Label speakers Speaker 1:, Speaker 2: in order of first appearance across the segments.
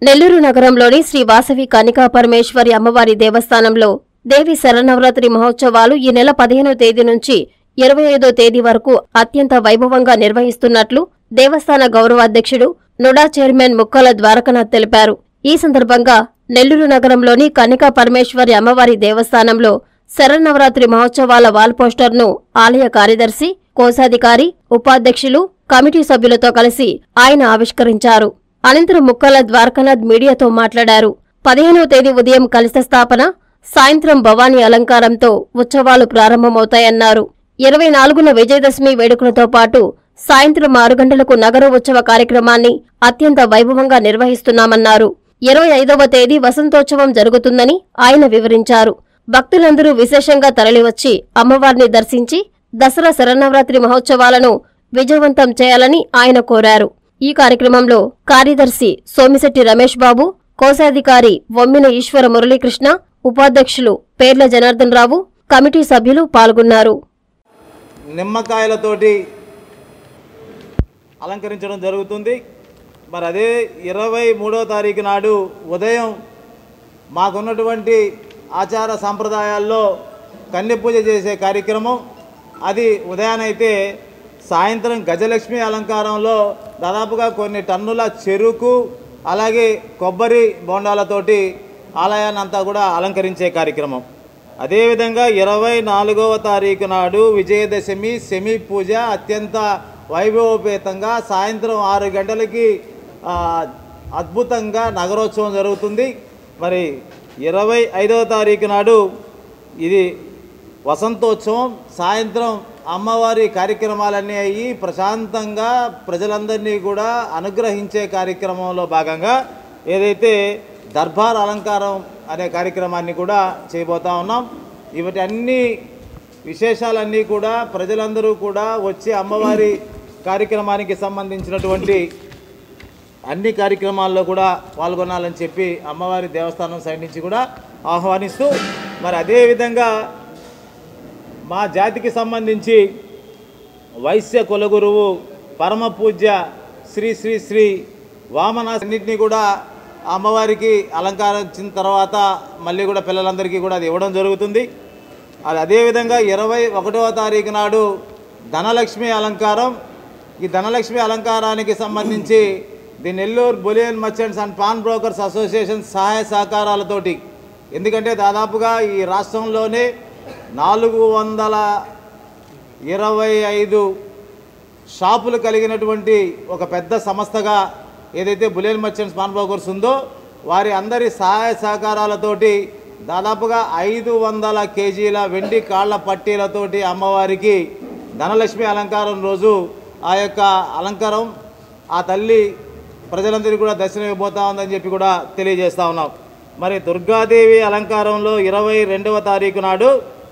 Speaker 1: నెల్లూరు నగరంలోని శ్రీ వాసవి కనికా పరమేశ్వరి అమ్మవారి దేవస్థానంలో దేవి శరన్నవరాత్రి మహోత్సవాలు ఈ నెల పదిహేనో తేదీ నుంచి ఇరవై ఐదో తేదీ వరకు అత్యంత వైభవంగా నిర్వహిస్తున్నట్లు దేవస్థాన గౌరవాధ్యక్షుడు నుడా చైర్మన్ ముక్కల ద్వారకనాథ్ తెలిపారు ఈ సందర్భంగా నెల్లూరు నగరంలోని కనికా పరమేశ్వరి అమ్మవారి దేవస్థానంలో శరన్నవరాత్రి మహోత్సవాల వాల్ పోస్టర్ను ఆలయ కార్యదర్శి కోశాధికారి ఉపాధ్యక్షులు కమిటీ సభ్యులతో కలిసి ఆయన ఆవిష్కరించారు అనంతరం ముక్కల ద్వారకనాథ్ మీడియాతో మాట్లాడారు పదిహేనవ తేదీ ఉదయం కలశ స్థాపన సాయంత్రం భవానీ అలంకారంతో ఉత్సవాలు ప్రారంభమవుతాయన్నారు ఇరవై నాలుగున విజయదశమి వేడుకలతో పాటు సాయంత్రం ఆరు గంటలకు నగర ఉత్సవ కార్యక్రమాన్ని అత్యంత వైభవంగా నిర్వహిస్తున్నామన్నారు ఇరవై ఐదవ తేదీ వసంతోత్సవం జరుగుతుందని ఆయన వివరించారు భక్తులందరూ విశేషంగా తరలివచ్చి అమ్మవారిని దర్శించి దసరా శరన్నవరాత్రి మహోత్సవాలను విజయవంతం చేయాలని ఆయన కోరారు ఈ కార్యక్రమంలో కార్యదర్శి సోమిశెట్టి రమేష్ బాబు కోశాధికారి వమ్మిన ఈశ్వర మురళీకృష్ణ ఉపాధ్యక్షులు పేర్ల జనార్దన్ రావు కమిటీ సభ్యులు పాల్గొన్నారు
Speaker 2: నిమ్మకాయలతోటి అలంకరించడం జరుగుతుంది మరి అదే ఇరవై మూడో తారీఖు నాడు ఉదయం మాకున్నటువంటి ఆచార సాంప్రదాయాల్లో కన్య పూజ చేసే కార్యక్రమం అది ఉదయానైతే సాయంత్రం గజలక్ష్మి అలంకారంలో దాదాపుగా కొన్ని టన్నుల చెరుకు అలాగే కొబ్బరి బోండాలతోటి ఆలయాన్ని అంతా కూడా అలంకరించే కార్యక్రమం అదేవిధంగా ఇరవై నాలుగవ తారీఖు నాడు విజయదశమి సెమి పూజ అత్యంత వైభవోపేతంగా సాయంత్రం ఆరు గంటలకి ఆ, అద్భుతంగా నగరోత్సవం జరుగుతుంది మరి ఇరవై ఐదవ తారీఖు నాడు ఇది వసంతోత్సవం సాయంత్రం అమ్మవారి కార్యక్రమాలన్నీ అయ్యి ప్రశాంతంగా ప్రజలందరినీ కూడా అనుగ్రహించే కార్యక్రమంలో భాగంగా ఏదైతే దర్బార్ అలంకారం అనే కార్యక్రమాన్ని కూడా చేయబోతా ఉన్నాం ఇవటి అన్ని విశేషాలన్నీ కూడా ప్రజలందరూ కూడా వచ్చి అమ్మవారి కార్యక్రమానికి సంబంధించినటువంటి అన్ని కార్యక్రమాల్లో కూడా పాల్గొనాలని చెప్పి అమ్మవారి దేవస్థానం సైడ్ నుంచి కూడా ఆహ్వానిస్తూ మరి అదేవిధంగా మా జాతికి సంబంధించి వైశ్య కులగురువు పరమ పూజ్య శ్రీ శ్రీ శ్రీ వామనాన్నింటినీ కూడా అమ్మవారికి అలంకరించిన తర్వాత మళ్ళీ కూడా పిల్లలందరికీ కూడా అది ఇవ్వడం జరుగుతుంది అది అదేవిధంగా ఇరవై ఒకటవ తారీఖు నాడు ధనలక్ష్మి అలంకారం ఈ ధనలక్ష్మి అలంకారానికి సంబంధించి the Nellore bullion merchants and pawn brokers association సహాయ సహకారాలతోటి ఎందుకంటే దాదాపుగా ఈ రాష్ట్రంలోనే నాలుగు వందల ఇరవై ఐదు షాపులు కలిగినటువంటి ఒక పెద్ద సంస్థగా ఏదైతే బులియన్ మర్చెంట్స్ పాన్ బ్రోకర్స్ ఉందో వారి అందరి సహాయ సహకారాలతోటి దాదాపుగా ఐదు వందల కేజీల వెండి కాళ్ళ పట్టీలతోటి అమ్మవారికి ధనలక్ష్మి అలంకారం రోజు ఆ యొక్క అలంకారం ఆ తల్లి ప్రజలందరికీ కూడా దర్శనం ఇవ్వబోతా ఉందని చెప్పి కూడా తెలియజేస్తా ఉన్నాం మరి దుర్గాదేవి అలంకారంలో ఇరవై రెండవ తారీఖు నాడు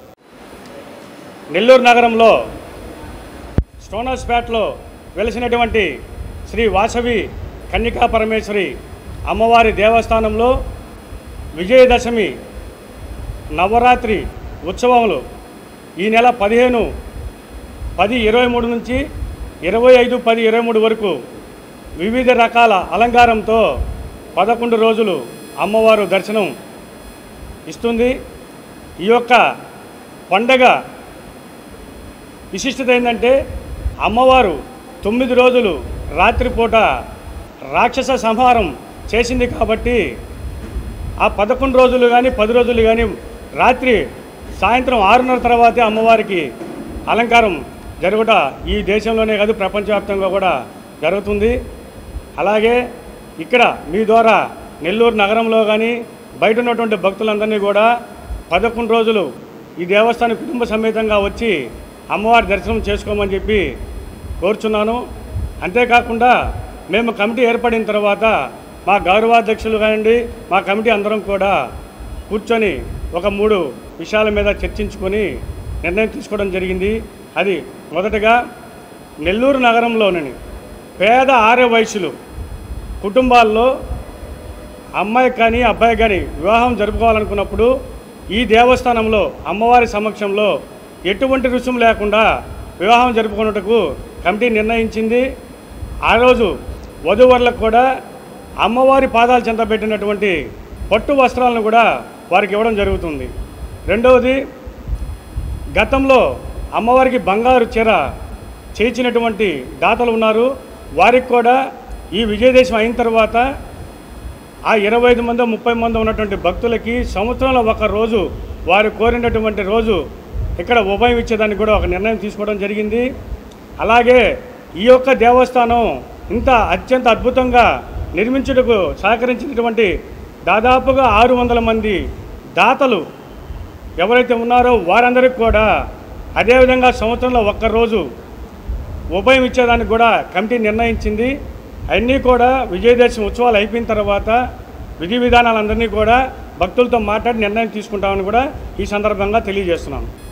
Speaker 3: నెల్లూరు నగరంలో స్టోనర్స్పేటలో వెలిసినటువంటి శ్రీ వాసవి కన్నికా పరమేశ్వరి అమ్మవారి దేవస్థానంలో విజయదశమి నవరాత్రి ఉత్సవములు ఈ నెల పదిహేను పది ఇరవై మూడు నుంచి ఇరవై ఐదు పది ఇరవై మూడు వరకు వివిధ రకాల అలంకారంతో పదకొండు రోజులు అమ్మవారు దర్శనం ఇస్తుంది ఈ యొక్క పండగ విశిష్టత ఏంటంటే అమ్మవారు తొమ్మిది రోజులు రాత్రిపూట రాక్షస సంహారం చేసింది కాబట్టి ఆ పదకొండు రోజులు కానీ పది రోజులు కానీ రాత్రి సాయంత్రం ఆరున్నర తర్వాతే అమ్మవారికి అలంకారం జరుగుట ఈ దేశంలోనే కాదు ప్రపంచవ్యాప్తంగా కూడా జరుగుతుంది అలాగే ఇక్కడ మీ ద్వారా నెల్లూరు నగరంలో కానీ బయట ఉన్నటువంటి భక్తులందరినీ కూడా పదకొండు రోజులు ఈ దేవస్థానం కుటుంబ సమేతంగా వచ్చి అమ్మవారి దర్శనం చేసుకోమని చెప్పి కోరుచున్నాను అంతేకాకుండా మేము కమిటీ ఏర్పడిన తర్వాత మా గౌరవాధ్యక్షులు కానివ్వండి మా కమిటీ అందరం కూడా కూర్చొని ఒక మూడు విషయాల మీద చర్చించుకొని నిర్ణయం తీసుకోవడం జరిగింది అది మొదటగా నెల్లూరు నగరంలోని పేద ఆర్య వయసులు కుటుంబాల్లో అమ్మాయి కానీ అబ్బాయి కానీ వివాహం జరుపుకోవాలనుకున్నప్పుడు ఈ దేవస్థానంలో అమ్మవారి సమక్షంలో ఎటువంటి రుసుము లేకుండా వివాహం జరుపుకున్నట్టుకు కమిటీ నిర్ణయించింది ఆ రోజు వధూవరులకు కూడా అమ్మవారి పాదాలు చెంత పెట్టినటువంటి పట్టు వస్త్రాలను కూడా వారికి ఇవ్వడం జరుగుతుంది రెండవది గతంలో అమ్మవారికి బంగారు చీర చేర్చినటువంటి దాతలు ఉన్నారు వారికి కూడా ఈ విజయదేశం అయిన తర్వాత ఆ ఇరవై ఐదు మంది ముప్పై మంది ఉన్నటువంటి భక్తులకి సంవత్సరంలో ఒక రోజు వారు కోరినటువంటి రోజు ఇక్కడ ఉభయం ఇచ్చేదానికి కూడా ఒక నిర్ణయం తీసుకోవడం జరిగింది అలాగే ఈ యొక్క దేవస్థానం ఇంత అత్యంత అద్భుతంగా నిర్మించుటకు సహకరించినటువంటి దాదాపుగా ఆరు వందల మంది దాతలు ఎవరైతే ఉన్నారో వారందరికీ కూడా అదేవిధంగా సంవత్సరంలో ఒక్కరోజు ఉభయం ఇచ్చేదానికి కూడా కమిటీ నిర్ణయించింది అన్నీ కూడా విజయదశమి ఉత్సవాలు అయిపోయిన తర్వాత విధి విధానాలందరినీ కూడా భక్తులతో మాట్లాడి నిర్ణయం తీసుకుంటామని కూడా ఈ సందర్భంగా తెలియజేస్తున్నాను